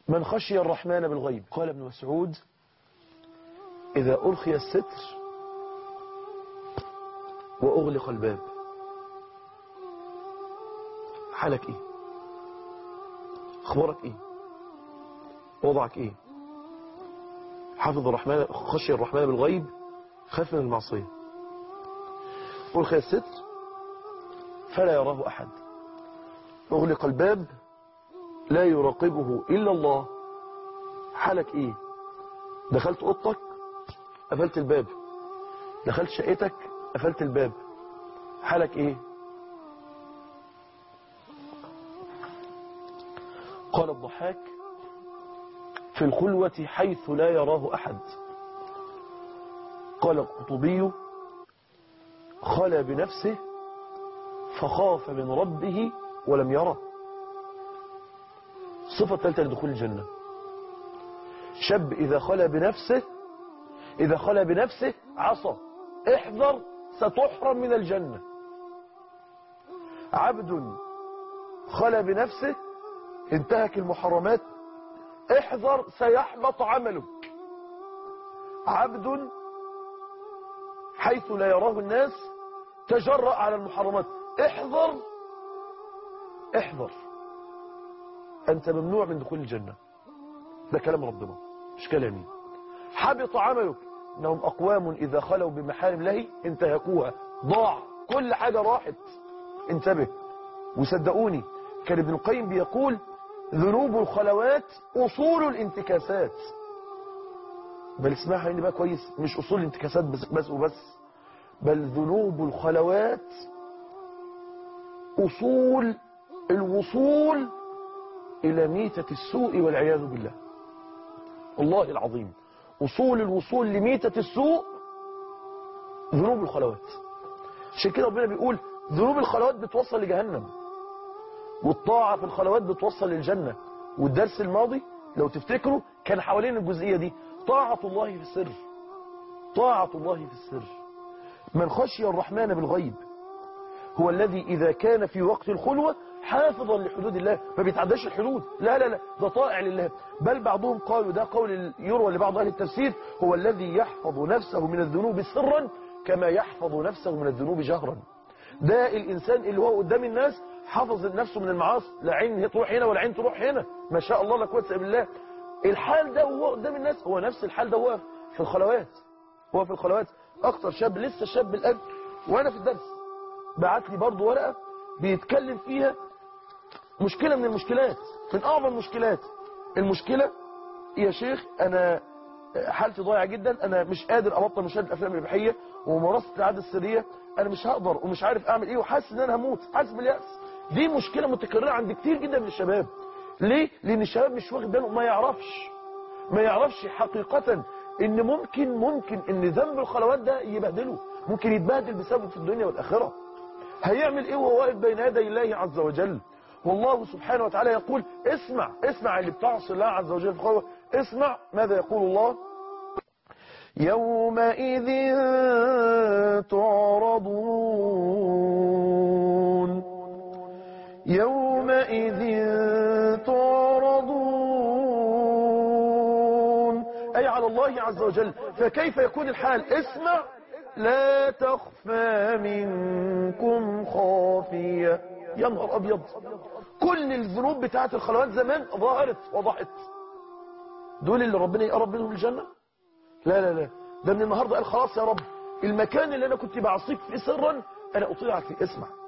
من خشي الرحمن بالغيب قال ابن مسعود إذا ألقي الستر وأغلق الباب حالك إيه أخبارك إيه وضعك إيه حافظ الرحمن خشي الرحمن بالغيب خاف من المعصية ألقي الستر فلا يراه أحد أغلق الباب لا يراقبه إلا الله حالك إيه دخلت أوضتك قفلت الباب دخلت شقتك قفلت الباب حالك إيه قال الضحاك في الخلوة حيث لا يراه أحد قال القطبي خلى بنفسه فخاف من ربه ولم يره صفة ثالثة لدخول الجنة شاب إذا خلى بنفسه إذا خلى بنفسه عصى احذر ستحرم من الجنة عبد خلى بنفسه انتهك المحرمات احذر سيحبط عملك عبد حيث لا يراه الناس تجرأ على المحرمات احذر احذر أنت ممنوع من دخول الجنة ده كلام ربنا مش كلامي حبط عملك إنهم أقوام إذا خلوا بمحارم الله انتهكوها ضاع كل حاجة راحت انتبه وصدقوني كان ابن القيم بيقول ذنوب الخلوات أصول الانتكاسات بل اسمعها هنا بقى كويس مش أصول الانتكاسات بس, بس وبس بل ذنوب الخلوات أصول الوصول إلى ميتة السوء والعياذ بالله والله العظيم أصول الوصول لميتة السوء ذنوب الخلوات عشان كده ربنا بيقول ذنوب الخلوات بتوصل لجهنم والطاعة في الخلوات بتوصل للجنة والدرس الماضي لو تفتكروا كان حوالين الجزئية دي طاعة الله في السر طاعة الله في السر من خشي الرحمن بالغيب هو الذي إذا كان في وقت الخلوة حافظا لحدود الله ما بيتعداش الحدود لا لا لا ده طائع لله بل بعضهم قالوا ده قول يروى لبعض أهل التفسير هو الذي يحفظ نفسه من الذنوب سرا كما يحفظ نفسه من الذنوب جهرا ده الإنسان اللي هو قدام الناس حافظ نفسه من المعاصي لا عين تروح هنا ولا عين تروح هنا ما شاء الله لا قوه الا بالله الحال ده وهو قدام الناس هو نفس الحال ده هو في الخلوات هو في الخلوات اكتر شاب لسه شاب الان وانا في الدرس بعت لي برضه ورقه بيتكلم فيها مشكله من المشكلات من اعظم المشكلات المشكله يا شيخ انا حالتي ضايعه جدا انا مش قادر ابطل مشاهده الافلام الاباحيه وممارسه العاده السريه انا مش هقدر ومش عارف اعمل ايه وحاسس ان انا هموت حاسس بالياس دي مشكله متكرره عند كتير جدا من الشباب ليه لان الشباب مش واخد باله ما يعرفش ما يعرفش حقيقه ان ممكن ممكن ان ذنب الخلوات ده يبهدله ممكن يتبهدل بسببه في الدنيا والاخره هيعمل ايه وهو واقف بين يدي الله عز وجل والله سبحانه وتعالى يقول اسمع اسمع اللي بتعصي الله عز وجل في الخلوة اسمع ماذا يقول الله يومئذ تعرضون يومئذ تعرضون أي على الله عز وجل فكيف يكون الحال اسمع لا تخفى منكم خافية يا نهار أبيض كل الذنوب بتاعت الخلوات زمان ظهرت وضحت دول اللي ربنا يقرب منهم الجنة لا لا لا ده من النهاردة قال خلاص يا رب المكان اللي أنا كنت بعصيك فيه سرا أنا أطيعك فيه اسمع